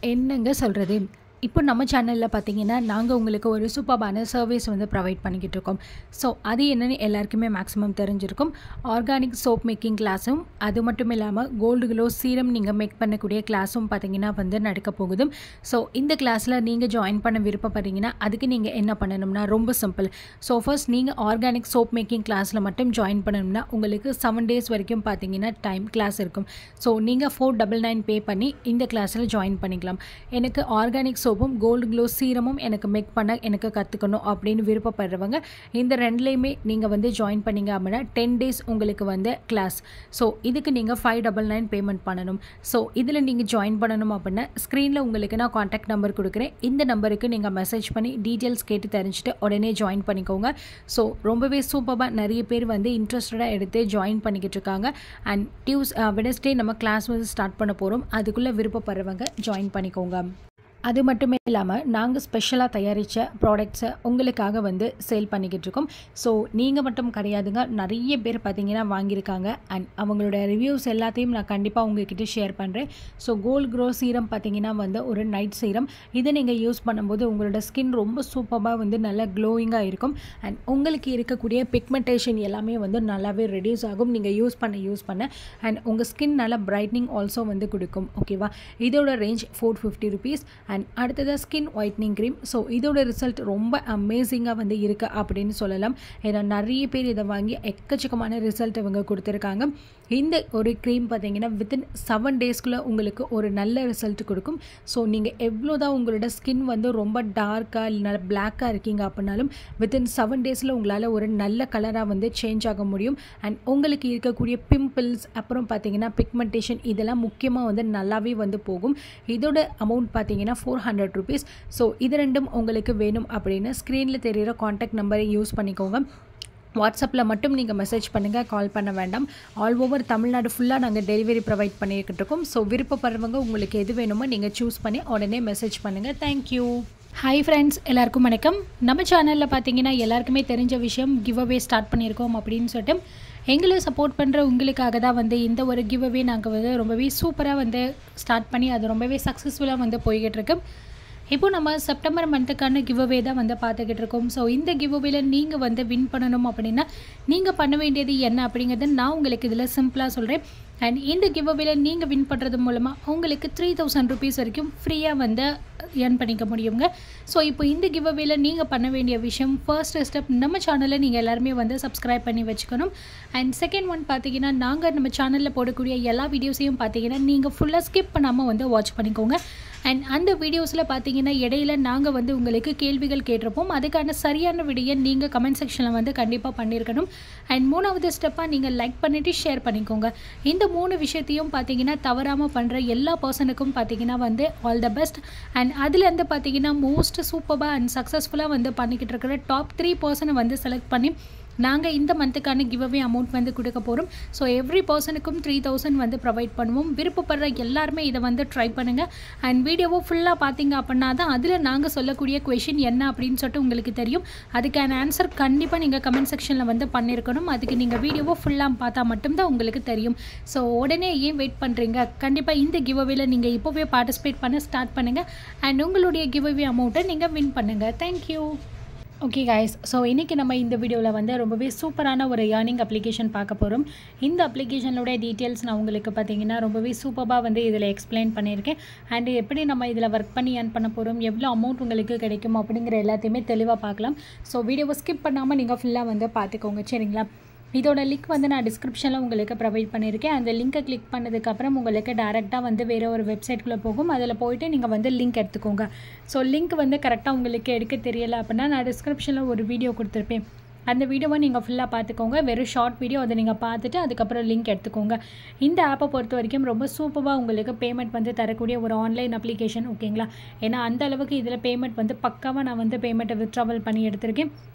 என்னங்க சொல்கிறது இப்போ நம்ம சேனலில் பார்த்தீங்கன்னா நாங்கள் உங்களுக்கு ஒரு சூப்பர்பான சர்வீஸ் வந்து ப்ரொவைட் பண்ணிக்கிட்டு இருக்கோம் ஸோ அது என்னென்னு எல்லாருக்குமே மேக்ஸிமம் தெரிஞ்சிருக்கும் ஆர்கானிக் சோப் மேக்கிங் கிளாஸும் அது மட்டும் இல்லாமல் கோல்டு க்ளோ சீரம் நீங்கள் மேக் பண்ணக்கூடிய கிளாஸும் பார்த்தீங்கன்னா வந்து நடக்க போகுது ஸோ இந்த கிளாஸில் நீங்கள் ஜாயின் பண்ண விருப்பப்படுறீங்கன்னா அதுக்கு நீங்கள் என்ன பண்ணணும்னா ரொம்ப சிம்பிள் ஸோ ஃபர்ஸ்ட் நீங்கள் ஆர்கானிக் சோப் மேக்கிங் கிளாஸில் மட்டும் ஜாயின் பண்ணணும்னா உங்களுக்கு செவன் டேஸ் வரைக்கும் பார்த்தீங்கன்னா டைம் கிளாஸ் இருக்கும் ஸோ நீங்கள் ஃபோர் டபுள் நைன் பே பண்ணி இந்த கிளாஸில் ஜாயின் பண்ணிக்கலாம் எனக்கு ஆர்கானிக் சோப்பும் கோல்டு க்ளோ சீரமும் எனக்கு மேக் பண்ண எனக்கு கற்றுக்கணும் அப்படின்னு விருப்பப்படுறவங்க இந்த ரெண்டுலேயுமே நீங்கள் வந்து ஜாயின் பண்ணீங்க அப்படின்னா டென் டேஸ் உங்களுக்கு வந்து கிளாஸ் ஸோ இதுக்கு நீங்கள் ஃபைவ் டபுள் நைன் பேமெண்ட் பண்ணணும் ஸோ இதில் நீங்கள் ஜாயின் பண்ணணும் அப்படின்னா ஸ்க்ரீனில் உங்களுக்கு நான் காண்டாக்ட் நம்பர் கொடுக்குறேன் இந்த நம்பருக்கு நீங்கள் மெசேஜ் பண்ணி டீட்டெயில்ஸ் கேட்டு தெரிஞ்சுட்டு உடனே ஜாயின் பண்ணிக்கோங்க ஸோ ரொம்பவே சூப்பராக நிறைய பேர் வந்து இன்ட்ரெஸ்டடாக எடுத்து ஜாயின் பண்ணிக்கிட்டு இருக்காங்க அண்ட் டியூஸ் வெனஸ்டே நம்ம கிளாஸ் வந்து ஸ்டார்ட் பண்ண போகிறோம் அதுக்குள்ளே விருப்பப்படுறவங்க ஜாயின் பண்ணிக்கோங்க அது மட்டுமே இல்லாமல் நாங்கள் ஸ்பெஷலாக தயாரித்த ப்ராடக்ட்ஸை உங்களுக்காக வந்து சேல் பண்ணிக்கிட்டு இருக்கோம் ஸோ நீங்கள் மட்டும் கிடையாதுங்க நிறைய பேர் பார்த்தீங்கன்னா வாங்கியிருக்காங்க அண்ட் அவங்களோட ரிவ்யூஸ் எல்லாத்தையும் நான் கண்டிப்பாக உங்ககிட்ட ஷேர் பண்ணுறேன் ஸோ கோல்ட் க்ரோ சீரம் பார்த்தீங்கன்னா வந்து ஒரு நைட் சீரம் இதை நீங்கள் யூஸ் பண்ணும்போது உங்களோட ஸ்கின் ரொம்ப சூப்பராக வந்து நல்லா க்ளோயிங்காக இருக்கும் அண்ட் உங்களுக்கு இருக்கக்கூடிய பிக்மெண்டேஷன் எல்லாமே வந்து நல்லாவே ரெடியூஸ் ஆகும் நீங்கள் யூஸ் பண்ண யூஸ் பண்ண அண்ட் உங்கள் ஸ்கின் நல்லா பிரைட்னிங் ஆல்சோ வந்து கொடுக்கும் ஓகேவா இதோட range four fifty rupees and அடுத்ததாக ஸ்கின் ஒயிட்னிங் க்ரீம் ஸோ இதோட ரிசல்ட் ரொம்ப அமேசிங்காக வந்து இருக்குது அப்படின்னு சொல்லலாம் ஏன்னா நிறைய பேர் இதை வாங்கி எக்கச்சக்கமான ரிசல்ட் அவங்க கொடுத்துருக்காங்க இந்த ஒரு க்ரீம் பார்த்தீங்கன்னா வித்தின் செவன் டேஸ்க்குள்ளே உங்களுக்கு ஒரு நல்ல ரிசல்ட் கொடுக்கும் ஸோ நீங்கள் எவ்வளோ தான் உங்களோட ஸ்கின் வந்து ரொம்ப டார்க்காக இல்லை பிளாக்காக இருக்கீங்க அப்படின்னாலும் வித்தின் செவன் டேஸில் உங்களால் ஒரு நல்ல கலராக வந்து சேஞ்ச் ஆக முடியும் அண்ட் உங்களுக்கு இருக்கக்கூடிய பிம்பிள்ஸ் அப்புறம் பார்த்தீங்கன்னா பிக்மெண்டேஷன் இதெல்லாம் முக்கியமாக வந்து நல்லாவே வந்து போகும் இதோட அமௌண்ட் பார்த்தீங்கன்னா ஃபோர் ஹண்ட்ரட் ருபீஸ் ஸோ இது ரெண்டும் உங்களுக்கு வேணும் அப்படின்னு ஸ்க்ரீனில் தெரிகிற காண்டாக்ட் நம்பரை யூஸ் பண்ணிக்கோங்க வாட்ஸ்அப்பில் மட்டும் நீங்கள் மெசேஜ் பண்ணுங்கள் கால் பண்ண வேண்டாம் ஆல் ஓவர் தமிழ்நாடு ஃபுல்லாக நாங்கள் டெலிவரி ப்ரொவைட் பண்ணிக்கிட்டு இருக்கோம் ஸோ விருப்பப்படுறவங்க உங்களுக்கு எது வேணுமோ நீங்கள் சூஸ் பண்ணி உடனே மெசேஜ் பண்ணுங்கள் தேங்க்யூ ஹாய் ஃப்ரெண்ட்ஸ் எல்லாருக்கும் வணக்கம் நம்ம சேனலில் பார்த்தீங்கன்னா எல்லாருக்குமே தெரிஞ்ச விஷயம் கிவ் அவே ஸ்டார்ட் பண்ணியிருக்கோம் அப்படின்னு சொல்லிட்டு எங்களை சப்போர்ட் பண்ணுற உங்களுக்காக தான் வந்து இந்த ஒரு கிவ் அவே நாங்கள் வந்து ரொம்பவே சூப்பராக வந்து ஸ்டார்ட் பண்ணி அது ரொம்பவே சக்ஸஸ்ஃபுல்லாக வந்து போய்கிட்டு இருக்கு இப்போ நம்ம செப்டம்பர் மந்த்துக்கான கிவ் அவே தான் வந்து பார்த்துக்கிட்டு இருக்கோம் ஸோ இந்த கிவ் அவேல நீங்கள் வந்து வின் பண்ணணும் அப்படின்னா நீங்கள் பண்ண வேண்டியது என்ன அப்படிங்கிறத நான் உங்களுக்கு இதில் சிம்பிளாக சொல்கிறேன் அண்ட் இந்த கிவ் அவேல நீங்கள் வின் பண்ணுறது மூலமாக உங்களுக்கு த்ரீ தௌசண்ட் ருபீஸ் வரைக்கும் ஃப்ரீயாக வந்து ஏர்ன் பண்ணிக்க முடியுங்க ஸோ இப்போ இந்த கிவ் அவேல நீங்கள் பண்ண வேண்டிய விஷயம் ஃபர்ஸ்ட் ஸ்டெப் நம்ம சேனலில் நீங்கள் எல்லாருமே வந்து சப்ஸ்கிரைப் பண்ணி வச்சுக்கணும் அண்ட் செகண்ட் ஒன் பார்த்தீங்கன்னா நாங்கள் நம்ம சேனலில் போடக்கூடிய எல்லா வீடியோஸையும் பார்த்தீங்கன்னா நீங்கள் ஃபுல்லாக ஸ்கிப் பண்ணாமல் வந்து வாட்ச் பண்ணிக்கோங்க அண்ட் அந்த வீடியோஸில் பார்த்தீங்கன்னா இடையில நாங்கள் வந்து உங்களுக்கு கேள்விகள் கேட்டிருப்போம் அதுக்கான சரியான விடையை நீங்கள் கமெண்ட் செக்ஷனில் வந்து கண்டிப்பாக பண்ணியிருக்கணும் அண்ட் மூணாவது ஸ்டெப்பாக நீங்கள் லைக் பண்ணிவிட்டு ஷேர் பண்ணிக்கோங்க இந்த மூணு விஷயத்தையும் பார்த்தீங்கன்னா தவறாமல் பண்ணுற எல்லா பர்சனுக்கும் பார்த்தீங்கன்னா வந்து ஆல் த பெஸ்ட் அண்ட் அதுலேருந்து பார்த்தீங்கன்னா மோஸ்ட் சூப்பராக அண்ட் சக்ஸஸ்ஃபுல்லாக வந்து பண்ணிக்கிட்டு இருக்கிற டாப் த்ரீ பர்சனை வந்து செலக்ட் பண்ணி நாங்கள் இந்த மந்த்துக்கான கிவ் அவே அமௌண்ட் வந்து கொடுக்க போகிறோம் ஸோ எவ்ரி பர்சனுக்கும் த்ரீ தௌசண்ட் வந்து ப்ரொவைட் பண்ணுவோம் விருப்பப்படுற எல்லாருமே இதை வந்து ட்ரை பண்ணுங்கள் அண்ட் வீடியோவை ஃபுல்லாக பார்த்தீங்க அப்படின்னா தான் அதில் நாங்கள் சொல்லக்கூடிய கொஷின் என்ன அப்படின்னு சொல்லிட்டு உங்களுக்கு தெரியும் அதுக்கான ஆன்சர் கண்டிப்பாக நீங்கள் கமெண்ட் செக்ஷனில் வந்து பண்ணியிருக்கணும் அதுக்கு நீங்கள் வீடியோவை ஃபுல்லாக பார்த்தா மட்டும்தான் உங்களுக்கு தெரியும் ஸோ உடனே ஏன் வெயிட் பண்ணுறீங்க கண்டிப்பாக இந்த கிவ் அவேல நீங்கள் இப்போவே பார்ட்டிசிபேட் பண்ண ஸ்டார்ட் பண்ணுங்கள் அண்ட் உங்களுடைய கிவ் அவே அமௌண்ட்டை நீங்கள் வின் பண்ணுங்கள் தேங்க்யூ ஓகே கைஸ் ஸோ இன்றைக்கி நம்ம இந்த வீடியோவில் வந்து ரொம்பவே சூப்பரான ஒரு ஏர்னிங் அப்ளிகேஷன் பார்க்க போகிறோம் இந்த அப்ளிகேஷனோட டீட்டெயில்ஸ் நான் உங்களுக்கு பார்த்தீங்கன்னா ரொம்பவே சூப்பராக வந்து இதில் எக்ஸ்பிளைன் பண்ணியிருக்கேன் அண்ட் எப்படி நம்ம இதில் ஒர்க் பண்ணி ஏர்ன் பண்ண போகிறோம் எவ்வளோ அமௌண்ட் உங்களுக்கு கிடைக்கும் அப்படிங்கிற எல்லாத்தையுமே தெளிவாக பார்க்கலாம் ஸோ வீடியோவை ஸ்கிப் பண்ணாமல் நீங்கள் ஃபுல்லாக வந்து பார்த்துக்கோங்க சரிங்களா இதோட லிங்க் வந்து நான் டிஸ்கிரிப்ஷனில் உங்களுக்கு ப்ரொவைட் பண்ணியிருக்கேன் அந்த லிங்க்கை கிளிக் பண்ணதுக்கப்புறம் உங்களுக்கு டேரெக்டாக வந்து வேறு ஒரு வெப்சைட்குள்ளே போகும் அதில் போயிட்டு நீங்கள் வந்து லிங்க் எடுத்துக்கோங்க ஸோ லிங்க் வந்து கரெக்டாக உங்களுக்கு எடுக்க தெரியலை அப்படின்னா நான் டிஸ்கிரிப்ஷனில் ஒரு வீடியோ கொடுத்துருப்பேன் அந்த வீடியோவை நீங்கள் ஃபுல்லாக பார்த்துக்கோங்க வெறும் ஷார்ட் வீடியோ அதை நீங்கள் பார்த்துட்டு அதுக்கப்புறம் லிங்க் எடுத்துக்கோங்க இந்த ஆப்பை பொறுத்த வரைக்கும் ரொம்ப சூப்பராக உங்களுக்கு பேமெண்ட் வந்து தரக்கூடிய ஒரு ஆன்லைன் அப்ளிகேஷன் ஓகேங்களா ஏன்னா அந்த அளவுக்கு இதில் பேமெண்ட் வந்து பக்காவாக நான் வந்து பேமெண்ட்டை வித்ட்ராவல் பண்ணி எடுத்திருக்கேன்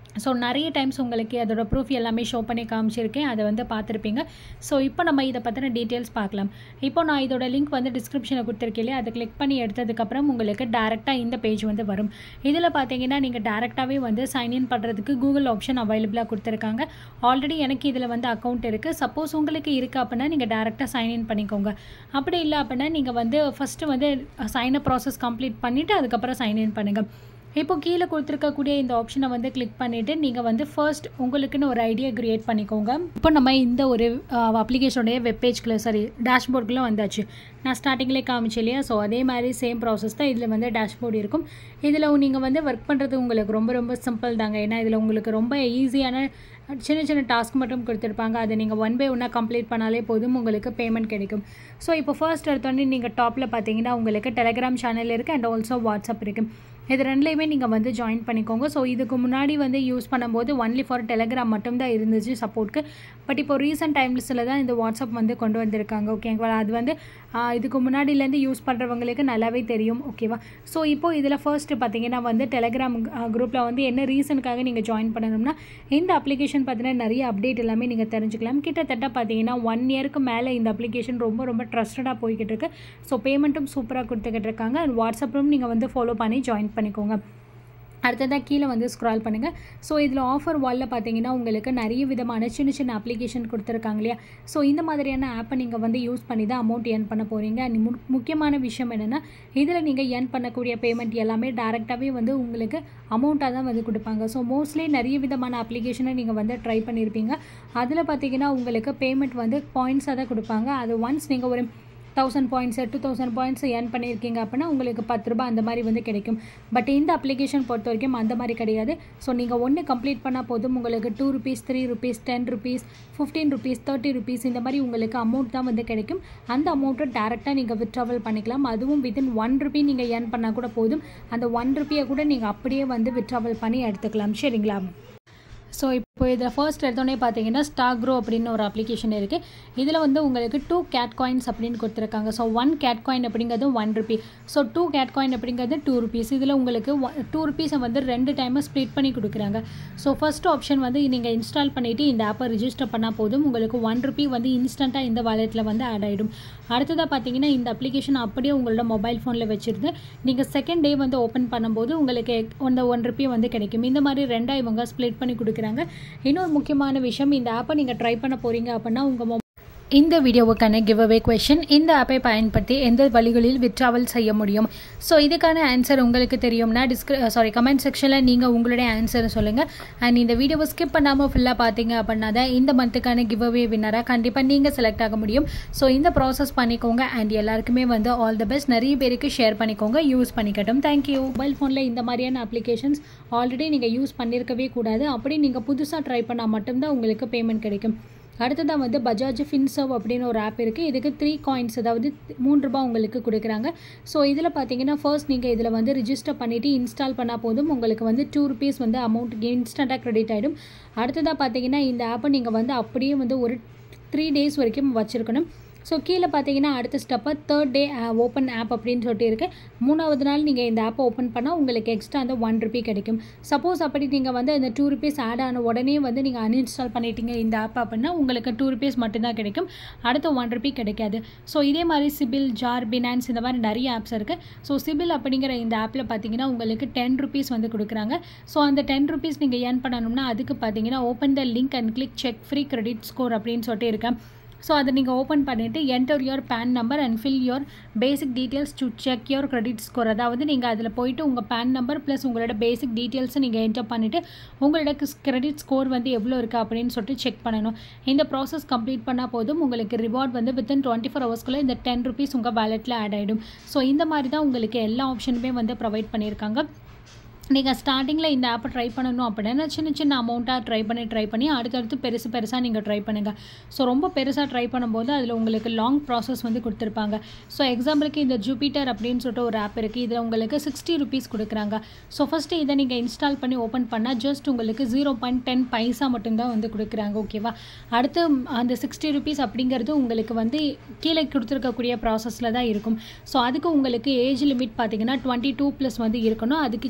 ஸோ நிறைய டைம்ஸ் உங்களுக்கு அதோட ப்ரூஃப் எல்லாமே ஷோ பண்ணி காமிச்சிருக்கேன் அதை வந்து பார்த்துருப்பீங்க ஸோ இப்போ நம்ம இதை பற்றின டீட்டெயில்ஸ் பார்க்கலாம் இப்போ நான் இதோட லிங்க் வந்து டிஸ்கிரிப்ஷனில் கொடுத்துருக்கேன் இல்லையா அதை கிளிக் பண்ணி எடுத்ததுக்கப்புறம் உங்களுக்கு டேரெக்டாக இந்த பேஜ் வந்து வரும் இதில் பார்த்தீங்கன்னா நீங்கள் டேரெக்டாகவே வந்து சைன்இன் பண்ணுறதுக்கு கூகுள் ஆப்ஷன் அவைலபிளாக கொடுத்துருக்காங்க ஆல்ரெடி எனக்கு இதில் வந்து அக்கௌண்ட் இருக்குது சப்போஸ் உங்களுக்கு இருக்குது அப்படின்னா நீங்கள் டேரெக்டாக சைன்இன் பண்ணிக்கோங்க அப்படி இல்லை அப்படின்னா நீங்கள் வந்து ஃபஸ்ட்டு வந்து சைன் ப்ராசஸ் கம்ப்ளீட் பண்ணிவிட்டு அதுக்கப்புறம் சைன்இன் பண்ணுங்கள் இப்போ கீழே கொடுத்துருக்கக்கூடிய இந்த ஆப்ஷனை வந்து கிளிக் பண்ணிவிட்டு நீங்கள் வந்து ஃபர்ஸ்ட் உங்களுக்குன்னு ஒரு ஐடியா க்ரியேட் பண்ணிக்கோங்க இப்போ நம்ம இந்த ஒரு அப்ளிகேஷனுடைய வெப்பேஜ்குள்ளே சாரி டேஷ்போர்டுக்குள்ளே வந்தாச்சு நான் ஸ்டார்டிங்லேயே காமிச்சேன் இல்லையா ஸோ அதே மாதிரி சேம் ப்ராசஸ் தான் இதில் வந்து டேஷ்போர்டு இருக்கும் இதில் நீங்கள் வந்து ஒர்க் பண்ணுறது உங்களுக்கு ரொம்ப ரொம்ப சிம்பிள் தாங்க ஏன்னா இதில் உங்களுக்கு ரொம்ப ஈஸியான சின்ன சின்ன டாஸ்க் மட்டும் கொடுத்துருப்பாங்க அதை நீங்கள் ஒன் பை ஒன்னாக கம்ப்ளீட் பண்ணாலே போதும் உங்களுக்கு பேமெண்ட் கிடைக்கும் ஸோ இப்போ ஃபர்ஸ்ட் எடுத்தோடனே நீங்கள் டாப்பில் பார்த்தீங்கன்னா உங்களுக்கு டெலிகிராம் சேனல் இருக்குது அண்ட் ஆல்சோ வாட்ஸ்அப் இருக்குது இது ரெண்டுலேயுமே நீங்கள் வந்து ஜாயின் பண்ணிக்கோங்க ஸோ இதுக்கு முன்னாடி வந்து யூஸ் பண்ணும்போது ஒன்லி ஃபார் டெலிகிராம் மட்டும்தான் இருந்துச்சு சப்போர்ட்க்கு பட் இப்போ ரீசெண்ட் டைம்ஸில் தான் இந்த வாட்ஸ்அப் வந்து கொண்டு வந்திருக்காங்க ஓகேங்களா அது வந்து இதுக்கு முன்னாடிலேருந்து யூஸ் பண்ணுறவங்களுக்கு நல்லாவே தெரியும் ஓகேவா ஸோ இப்போது இதில் ஃபர்ஸ்ட்டு பார்த்தீங்கன்னா வந்து டெலிகிராம் குரூப்பில் வந்து என்ன ரீசனுக்காக நீங்கள் ஜாயின் பண்ணணும்னா இந்த அப்ளிகேஷன் பார்த்தீங்கன்னா நிறைய அப்டேட் எல்லாமே நீங்கள் தெரிஞ்சுக்கலாம் கிட்டத்தட்ட பார்த்தீங்கன்னா ஒன் இயருக்கு மேலே இந்த அப்ளிகேஷன் ரொம்ப ரொம்ப ட்ரஸ்டடாக போய்கிட்டு இருக்கு ஸோ பேமெண்ட்டும் சூப்பராக கொடுத்துக்கிட்டு இருக்காங்க அண்ட் வாட்ஸ்அப்பும் நீங்கள் வந்து ஃபாலோ பண்ணி ஜாயின் பண்ணிக்கோங்க அடுத்ததாக கீழே வந்து ஸ்க்ரால் பண்ணுங்கள் ஸோ இதில் ஆஃபர் வாலில் பார்த்தீங்கன்னா உங்களுக்கு நிறைய விதமான சின்ன சின்ன அப்ளிகேஷன் கொடுத்துருக்காங்க இல்லையா ஸோ இந்த மாதிரியான ஆப்பை நீங்கள் வந்து யூஸ் பண்ணி தான் அமௌண்ட் ஏர்ன் பண்ண போகிறீங்க அண்ட் மு முக்கியமான விஷயம் என்னென்னா இதில் நீங்கள் ஏர்ன் பண்ணக்கூடிய பேமெண்ட் எல்லாமே டேரெக்டாகவே வந்து உங்களுக்கு அமௌண்ட்டாக தான் வந்து கொடுப்பாங்க ஸோ மோஸ்ட்லி நிறைய விதமான அப்ளிகேஷனை நீங்கள் வந்து ட்ரை பண்ணியிருப்பீங்க அதில் பார்த்தீங்கன்னா உங்களுக்கு பேமெண்ட் வந்து பாயிண்ட்ஸாக தான் கொடுப்பாங்க அது ஒன்ஸ் நீங்கள் ஒரு thousand points two thousand points earn பண்ணியிருக்கீங்க அப்படின்னா உங்களுக்கு பத்து ரூபாய் அந்த மாதிரி வந்து கிடைக்கும் பட் இந்த அப்ளிகேஷன் பொறுத்த வரைக்கும் அந்த மாதிரி கிடையாது ஸோ நீங்கள் ஒன்று கம்ப்ளீட் பண்ணால் போதும் உங்களுக்கு two rupees three rupees ten rupees fifteen rupees thirty rupees இந்த மாதிரி உங்களுக்கு அமௌண்ட் தான் வந்து கிடைக்கும் அந்த அமௌண்ட்டை டேரெக்டாக நீங்கள் விட்ராவல் பண்ணிக்கலாம் அதுவும் வித்தின் ஒன் ருபி நீங்கள் ஏர்ன் பண்ணால் கூட போதும் அந்த ஒன் ருபியை கூட நீங்கள் அப்படியே வந்து விட்ராவல் பண்ணி எடுத்துக்கலாம் சரிங்களா ஸோ இப்போ இதில் ஃபர்ஸ்ட் எடுத்தோடனே பார்த்தீங்கன்னா ஸ்டாக் க்ரோ அப்படின்னு ஒரு அப்ளிகேஷன் இருக்குது இதில் வந்து உங்களுக்கு டூ கேட் காயின்ஸ் அப்படின்னு கொடுத்துருக்காங்க ஸோ ஒன் கேட் காயின் அப்படிங்கிறது one rupee so two cat coin அப்படிங்கிறது டூ ருபீஸ் இதில் உங்களுக்கு டூ ருபீஸை வந்து ரெண்டு டைமாக ஸ்ப்ளிட் பண்ணி கொடுக்குறாங்க ஸோ ஃபஸ்ட் ஆப்ஷன் வந்து நீங்கள் இன்ஸ்டால் பண்ணிவிட்டு இந்த ஆப்பை ரிஜிஸ்டர் பண்ணால் போதும் உங்களுக்கு ஒன் ருபி வந்து இன்ஸ்டண்ட்டாக இந்த வாலெட்டில் வந்து ஆட் ஆகிடும் அடுத்ததாக பார்த்தீங்கன்னா இந்த அப்ளிகேஷன் அப்படியே உங்களோட மொபைல் ஃபோனில் வச்சுருந்து நீங்கள் செகண்ட் டே வந்து ஓப்பன் பண்ணும்போது உங்களுக்கு அந்த ஒன் ருபி வந்து கிடைக்கும் இந்த மாதிரி ரெண்டாக இவங்க ஸ்ப்ளிட் பண்ணி கொடுக்குறாங்க இன்னொரு முக்கியமான விஷயம் இந்த ஆப்பை நீங்கள் ட்ரை பண்ண போகிறீங்க அப்படின்னா உங்கள் மொ இந்த வீடியோவுக்கான கிவ் அவே கொஷின் இந்த ஆப்பை பயன்படுத்தி எந்த வழிகளில் விட்ராவல் செய்ய முடியும் ஸோ இதுக்கான ஆன்சர் உங்களுக்கு தெரியும்னா டிஸ்கிரி சாரி கமெண்ட் செக்ஷனில் நீங்கள் உங்களுடைய ஆன்சரை சொல்லுங்கள் அண்ட் இந்த வீடியோவை ஸ்கிப் பண்ணாமல் ஃபுல்லாக பார்த்தீங்க அப்படின்னா தான் இந்த மந்த்துக்கான கிவ் அவே வின்னராக கண்டிப்பாக நீங்கள் செலக்ட் ஆக முடியும் ஸோ இந்த ப்ராசஸ் பண்ணிக்கோங்க அண்ட் எல்லாருக்குமே வந்து ஆல் த பெஸ்ட் நிறைய பேருக்கு ஷேர் பண்ணிக்கோங்க யூஸ் பண்ணிக்கட்டும் தேங்க்யூ மொபைல் ஃபோனில் இந்த மாதிரியான அப்ளிகேஷன்ஸ் ஆல்ரெடி நீங்கள் யூஸ் பண்ணியிருக்கவே கூடாது அப்படி நீங்கள் புதுசாக ட்ரை பண்ணால் மட்டும்தான் உங்களுக்கு பேமெண்ட் கிடைக்கும் அடுத்ததாக வந்து பஜாஜ் ஃபின்சர்வ் அப்படின்னு ஒரு ஆப் இருக்குது இதுக்கு த்ரீ காயின்ஸ் அதாவது மூணு ரூபா உங்களுக்கு கொடுக்குறாங்க ஸோ இதில் பார்த்தீங்கன்னா ஃபர்ஸ்ட் நீங்கள் இதில் வந்து ரிஜிஸ்டர் பண்ணிவிட்டு இன்ஸ்டால் பண்ணால் போதும் உங்களுக்கு வந்து டூ ருபீஸ் வந்து அமௌண்ட் இன்ஸ்டண்ட்டாக க்ரெடிட் ஆகிடும் அடுத்ததாக பார்த்தீங்கன்னா இந்த ஆப்பை நீங்கள் வந்து அப்படியே வந்து ஒரு த்ரீ டேஸ் வரைக்கும் வச்சுருக்கணும் ஸோ கீழே பார்த்தீங்கன்னா அடுத்த ஸ்டெப்பாக தேர்ட் டே ஓப்பன் ஆப் அப்படின்னு சொல்லிட்டு இருக்குது மூணாவது நாள் நீங்கள் இந்த ஆப்பை ஓப்பன் பண்ணால் உங்களுக்கு எக்ஸ்ட்ரா அந்த ஒன் ருபி கிடைக்கும் சப்போஸ் அப்படி நீங்கள் வந்து இந்த டூ ருபீஸ் ஆட் ஆன உடனே வந்து நீங்கள் அன்இன்ஸ்டால் பண்ணிட்டீங்க இந்த ஆப் அப்படின்னா உங்களுக்கு டூ ருபீஸ் மட்டும்தான் கிடைக்கும் அடுத்த ஒன் ருபி கிடைக்காது ஸோ இதே மாதிரி சிபில் ஜார் பினான்ஸ் இந்த மாதிரி நிறைய ஆப்ஸ் இருக்குது ஸோ சிபில் அப்படிங்கிற இந்த ஆப்பில் பார்த்தீங்கன்னா உங்களுக்கு டென் ருபீஸ் வந்து கொடுக்குறாங்க ஸோ அந்த டென் ருபீஸ் நீங்கள் ஏர்ன் பண்ணணும்னா அதுக்கு பார்த்தீங்கன்னா open the link and click check free credit score அப்படின்னு சொல்லிட்டு இருக்கேன் ஸோ அதை நீங்கள் ஓப்பன் பண்ணிவிட்டு enter your PAN number and fill your basic details to check your credit score அதாவது நீங்கள் அதில் போயிட்டு உங்கள் பேன் நம்பர் ப்ளஸ் உங்களோட பேசிக் டீட்டெயில்ஸை நீங்கள் என்டர் பண்ணிவிட்டு உங்களோட கிரெடிட் ஸ்கோர் வந்து எவ்வளோ இருக்குது அப்படின்னு சொல்லிட்டு செக் பண்ணணும் இந்த ப்ராசஸ் கம்ப்ளீட் பண்ணால் போதும் உங்களுக்கு ரிவார்ட் வந்து வித்தின் டுவெண்ட்டி ஃபோர் ஹவர்ஸ்க்குள்ளே இந்த டென் ருபீஸ் உங்கள் வேலெட்டில் ஆட் ஆகிடும் ஸோ இந்த மாதிரி தான் உங்களுக்கு எல்லா ஆப்ஷனுமே வந்து ப்ரொவைட் பண்ணியிருக்காங்க நீங்கள் ஸ்டார்டிங்கில் இந்த ஆப்பை ட்ரை பண்ணணும் அப்படின்னா சின்ன சின்ன அமௌண்ட்டாக ட்ரை பண்ணி ட்ரை பண்ணி அடுத்தடுத்து பெருசு பெருசாக நீங்கள் ட்ரை பண்ணுங்கள் ஸோ ரொம்ப பெருசாக ட்ரை பண்ணும்போது அதில் உங்களுக்கு லாங் ப்ராசஸ் வந்து கொடுத்துருப்பாங்க ஸோ எக்ஸாம்பிளுக்கு இந்த ஜூபிட்டர் அப்படின்னு சொல்லிட்டு ஒரு ஆப் இருக்குது இதில் உங்களுக்கு சிக்ஸ்டி ருபீஸ் கொடுக்குறாங்க ஸோ ஃபஸ்ட்டு இதை நீங்கள் இன்ஸ்டால் பண்ணி ஓப்பன் பண்ணால் ஜஸ்ட் உங்களுக்கு ஜீரோ பாயிண்ட் டென் பைசா மட்டும்தான் வந்து கொடுக்குறாங்க ஓகேவா அடுத்து அந்த சிக்ஸ்டி ருபீஸ் அப்படிங்கிறது உங்களுக்கு வந்து கீழே கொடுத்துருக்கக்கூடிய ப்ராசஸில் தான் இருக்கும் ஸோ அதுக்கு உங்களுக்கு ஏஜ் லிமிட் பார்த்தீங்கன்னா டுவெண்ட்டி டூ ப்ளஸ் வந்து இருக்கணும் அதுக்கு மேலே உள்ள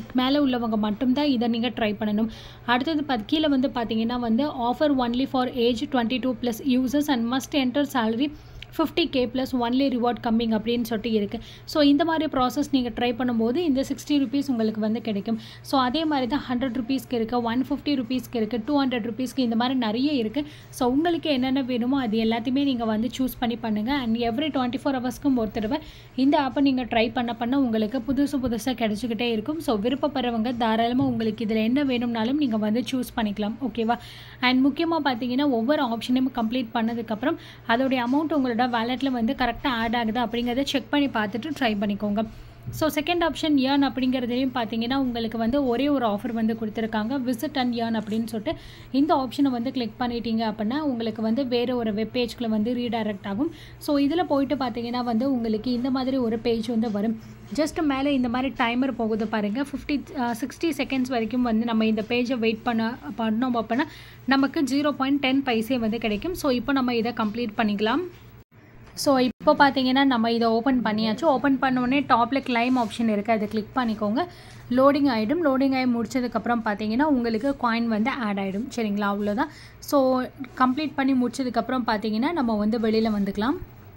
உள்ளவங்க மட்டும்தான் இதை நீங்கள் ட்ரை பண்ணணும் அடுத்தது பத் கீழே வந்து பார்த்தீங்கன்னா வந்து offer only for age twenty two plus users and must enter salary fifty K plus only reward coming அப்படின்னு சொல்லிட்டு இருக்குது ஸோ இந்த மாதிரி ப்ராசஸ் நீங்கள் ட்ரை பண்ணும்போது இந்த சிக்ஸ்டி ருபீஸ் உங்களுக்கு வந்து கிடைக்கும் ஸோ அதே மாதிரி தான் ஹண்ட்ரட் ருபீஸ்க்கு இருக்குது ஒன் ஃபிஃப்டி ருபீஸ்க்கு இருக்குது டூ ஹண்ட்ரட் ருபீஸ்க்கு இந்த மாதிரி நிறைய இருக்குது ஸோ உங்களுக்கு என்னென்ன வேணுமோ அது எல்லாத்தையுமே நீங்கள் வந்து சூஸ் பண்ணி பண்ணுங்கள் அண்ட் எவ்ரி டுவெண்ட்டி ஃபோர் ஹவர்ஸ்க்கும் ஒரு தடவை இந்த ஆப்பை நீங்கள் ட்ரை பண்ண பண்ண உங்களுக்கு புதுசு புதுசாக கிடச்சிக்கிட்டே இருக்கும் ஸோ விருப்பப்படுறவங்க தாராளமாக உங்களுக்கு இதில் என்ன வேணும்னாலும் நீங்கள் வந்து சூஸ் பண்ணிக்கலாம் ஓகேவா அண்ட் முக்கியமாக பார்த்தீங்கன்னா ஒவ்வொரு ஆப்ஷனையும் கம்ப்ளீட் பண்ணதுக்கப்புறம் அதோடைய அமௌண்ட் உங்களோட வேலெட்டில் வந்து கரெக்டாக ஆட் ஆகுது அப்படிங்கிறத செக் பண்ணி பார்த்துட்டு ட்ரை பண்ணிக்கோங்க ஸோ செகண்ட் ஆப்ஷன் ஏர்ன் அப்படிங்கிறதுலையும் பார்த்தீங்கன்னா உங்களுக்கு வந்து ஒரே ஒரு ஆஃபர் வந்து கொடுத்துருக்காங்க விசிட் அண்ட் ஏர்ன் அப்படின்னு சொல்லிட்டு இந்த ஆப்ஷனை வந்து கிளிக் பண்ணிட்டீங்க அப்படின்னா உங்களுக்கு வந்து வேறு ஒரு வெப் பேஜ்க்குள்ள வந்து ரீடைரக்ட் ஆகும் ஸோ இதில் போயிட்டு பார்த்தீங்கன்னா வந்து உங்களுக்கு இந்த மாதிரி ஒரு பேஜ் வந்து வரும் ஜஸ்ட் மேலே இந்த மாதிரி டைமர் போகுது பாருங்கள் ஃபிஃப்டி சிக்ஸ்டி செகண்ட்ஸ் வரைக்கும் வந்து நம்ம இந்த பேஜை வெயிட் பண்ண பண்ணோம் அப்படின்னா நமக்கு ஜீரோ பாயிண்ட் டென் பைசே வந்து கிடைக்கும் ஸோ இப்போ நம்ம இதை கம்ப்ளீட் பண்ணிக்கலாம் ஸோ இப்போ பார்த்தீங்கன்னா நம்ம இதை ஓப்பன் பண்ணியாச்சு ஓப்பன் பண்ணோடனே டாப்பில் கிளைம் ஆப்ஷன் இருக்குது அதை கிளிக் பண்ணிக்கோங்க லோடிங் ஆகிடும் லோடிங் ஆகி முடிச்சதுக்கப்புறம் பார்த்தீங்கன்னா உங்களுக்கு காயின் வந்து ஆட் ஆகிடும் சரிங்களா அவ்வளோதான் ஸோ கம்ப்ளீட் பண்ணி முடிச்சதுக்கப்புறம் பார்த்தீங்கன்னா நம்ம வந்து வெளியில் வந்துக்கலாம்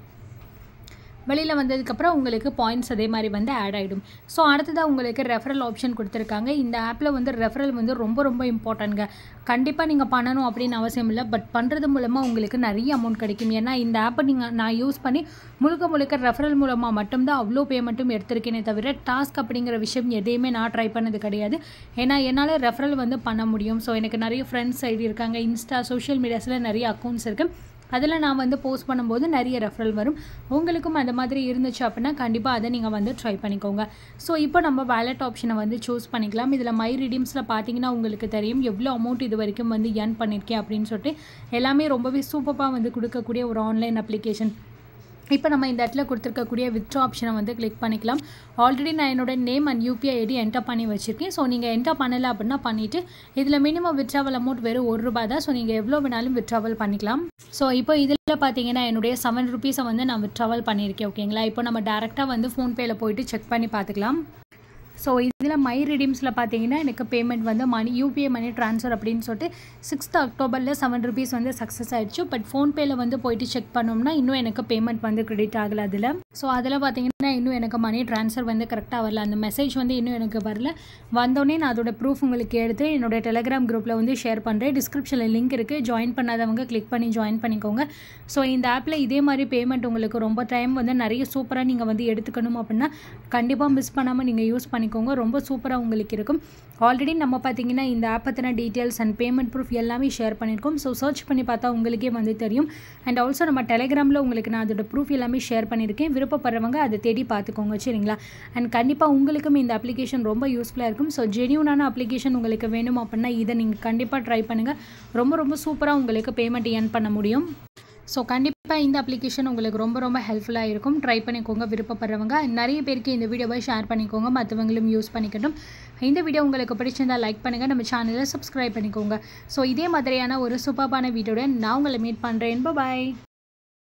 வெளியில் வந்ததுக்கப்புறம் உங்களுக்கு பாயிண்ட்ஸ் அதே மாதிரி வந்து ஆட் ஆகிடும் ஸோ அடுத்ததாக உங்களுக்கு ரெஃபரல் ஆப்ஷன் கொடுத்துருக்காங்க இந்த ஆப்பில் வந்து ரெஃபரல் வந்து ரொம்ப ரொம்ப இம்பார்ட்டன்ட்ங்க கண்டிப்பாக நீங்கள் பண்ணணும் அப்படின்னு அவசியம் இல்லை பட் பண்ணுறது மூலமாக உங்களுக்கு நிறைய அமௌண்ட் கிடைக்கும் ஏன்னா இந்த ஆப்பை நீங்கள் நான் யூஸ் பண்ணி முழுக்க முழுக்க ரெஃபரல் மூலமாக மட்டும்தான் அவ்வளோ பேமெண்ட்டும் எடுத்திருக்கேனே தவிர டாஸ்க் அப்படிங்கிற விஷயம் எதையுமே நான் ட்ரை பண்ணது கிடையாது ஏன்னா என்னால் ரெஃபரல் வந்து பண்ண முடியும் ஸோ எனக்கு நிறைய ஃப்ரெண்ட்ஸ் ஐடி இருக்காங்க இன்ஸ்டா சோஷியல் மீடியாஸில் நிறைய அக்கௌண்ட்ஸ் இருக்குது அதில் நான் வந்து போஸ்ட் பண்ணும்போது நிறைய ரெஃபரல் வரும் உங்களுக்கும் அந்த மாதிரி இருந்துச்சு அப்படின்னா கண்டிப்பாக அதை நீங்கள் வந்து ட்ரை பண்ணிக்கோங்க ஸோ இப்போ நம்ம வேலட் ஆப்ஷனை வந்து சூஸ் பண்ணிக்கலாம் இதில் மை ரிடீம்ஸில் பார்த்தீங்கன்னா உங்களுக்கு தெரியும் எவ்வளோ அமௌண்ட் இது வரைக்கும் வந்து ஏர்ன் பண்ணியிருக்கேன் அப்படின்னு சொல்லிட்டு எல்லாமே ரொம்பவே சூப்பராக வந்து கொடுக்கக்கூடிய ஒரு ஆன்லைன் அப்ளிகேஷன் இப்போ நம்ம இந்த இடத்துல கொடுத்துருக்கக்கூடிய வித்ட்ரா ஆப்ஷனை வந்து கிளிக் பண்ணிக்கலாம் ஆல்ரெடி நான் என்னோட name and UPI ID enter பண்ணி வச்சுருக்கேன் ஸோ நீங்கள் என்டர் பண்ணலை அப்படின்னா பண்ணிவிட்டு இதில் மினிமம் வித்ட்ராவல் அமௌண்ட் வெறும் ஒரு ரூபா தான் ஸோ நீங்கள் எவ்வளோ வேணாலும் வித்ட்ராவல் பண்ணிக்கலாம் ஸோ இப்போ இதில் பார்த்தீங்கன்னா என்னுடைய செவன் ருபீஸை வந்து நான் வித்ட்ராவல் பண்ணியிருக்கேன் ஓகேங்களா இப்போ நம்ம டேரெக்டாக வந்து ஃபோன்பேயில் போயிட்டு செக் பண்ணி பார்த்துக்கலாம் ஸோ இதில் மை ரிடீம்ஸில் பார்த்தீங்கன்னா எனக்கு பேமெண்ட் வந்து மணி யூபிஐ மணி ட்ரான்ஸ்ஃபர் அப்படின்னு சொல்லிட்டு சிக்ஸ்த் அக்டோபரில் செவன் ருபீஸ் வந்து சக்ஸஸ் ஆயிடுச்சு பட் ஃபோன்பேயில் வந்து போயிட்டு செக் பண்ணோம்னா இன்னும் எனக்கு பேமெண்ட் வந்து கிரெடிட் ஆகலை அதில் ஸோ அதில் பார்த்தீங்கன்னா இன்னும் எனக்கு மணி ட்ரான்ஸ்ஃபர் வந்து கரெக்டாக வரல அந்த மெசேஜ் வந்து இன்னும் எனக்கு வரல வந்தோடனே நான் அதோட ப்ரூஃப் உங்களுக்கு எடுத்து என்னோட டெலிகிராம் குரூப்பில் வந்து ஷேர் பண்ணுறேன் டிஸ்கிரிப்ஷனில் லிங்க் இருக்குது ஜாயின் பண்ணாதவங்க கிளிக் பண்ணி ஜாயின் பண்ணிக்கோங்க ஸோ இந்த ஆப்பில் இதே மாதிரி பேமெண்ட் உங்களுக்கு ரொம்ப டைம் வந்து நிறைய சூப்பராக நீங்கள் வந்து எடுத்துக்கணும் அப்படின்னா கண்டிப்பாக மிஸ் பண்ணாமல் நீங்கள் யூஸ் பண்ணிக்கோங்க ரொம்ப சூப்பராக உங்களுக்கு இருக்கும் ஆல்ரெடி நம்ம பார்த்தீங்கன்னா இந்த ஆப் பற்றின டீட்டெயில்ஸ் அண்ட் பேமெண்ட் ப்ரூஃப் எல்லாமே ஷேர் பண்ணியிருக்கோம் ஸோ சர்ச் பண்ணி பார்த்தா உங்களுக்கே வந்து தெரியும் அண்ட் ஆல்சோ நம்ம டெலிகிராமில் உங்களுக்கு நான் அதோட ப்ரூஃப் எல்லாமே ஷேர் பண்ணியிருக்கேன் விருப்பப்படுறவங்க அதை தேடி பார்த்துக்கோங்க சரிங்களா அண்ட் கண்டிப்பாக உங்களுக்கும் இந்த அப்ளிகேஷன் ரொம்ப யூஸ்ஃபுல்லாக இருக்கும் ஸோ ஜெனியூனான அப்ளிகேஷன் உங்களுக்கு வேணும் அப்படின்னா இதை நீங்கள் கண்டிப்பாக ட்ரை பண்ணுங்கள் ரொம்ப ரொம்ப சூப்பராக உங்களுக்கு பேமெண்ட் ஏர்ன் பண்ண முடியும் ஸோ கண்டிப்பாக இந்த அப்ளிகேஷன் உங்களுக்கு ரொம்ப ரொம்ப ஹெல்ப்ஃபுல்லாக இருக்கும் ட்ரை பண்ணிக்கோங்க விருப்பப்படுறவங்க நிறைய பேருக்கு இந்த வீடியோவை ஷேர் பண்ணிக்கோங்க மற்றவங்களும் யூஸ் பண்ணிக்கட்டும் இந்த வீடியோ உங்களுக்கு பிடிச்சிருந்தா லைக் பண்ணுங்கள் நம்ம சேனலை சப்ஸ்கிரைப் பண்ணிக்கோங்க ஸோ இதே மாதிரியான ஒரு சூப்பரான வீடியோட நான் உங்களை மீட் பண்ணுறேன் பாய்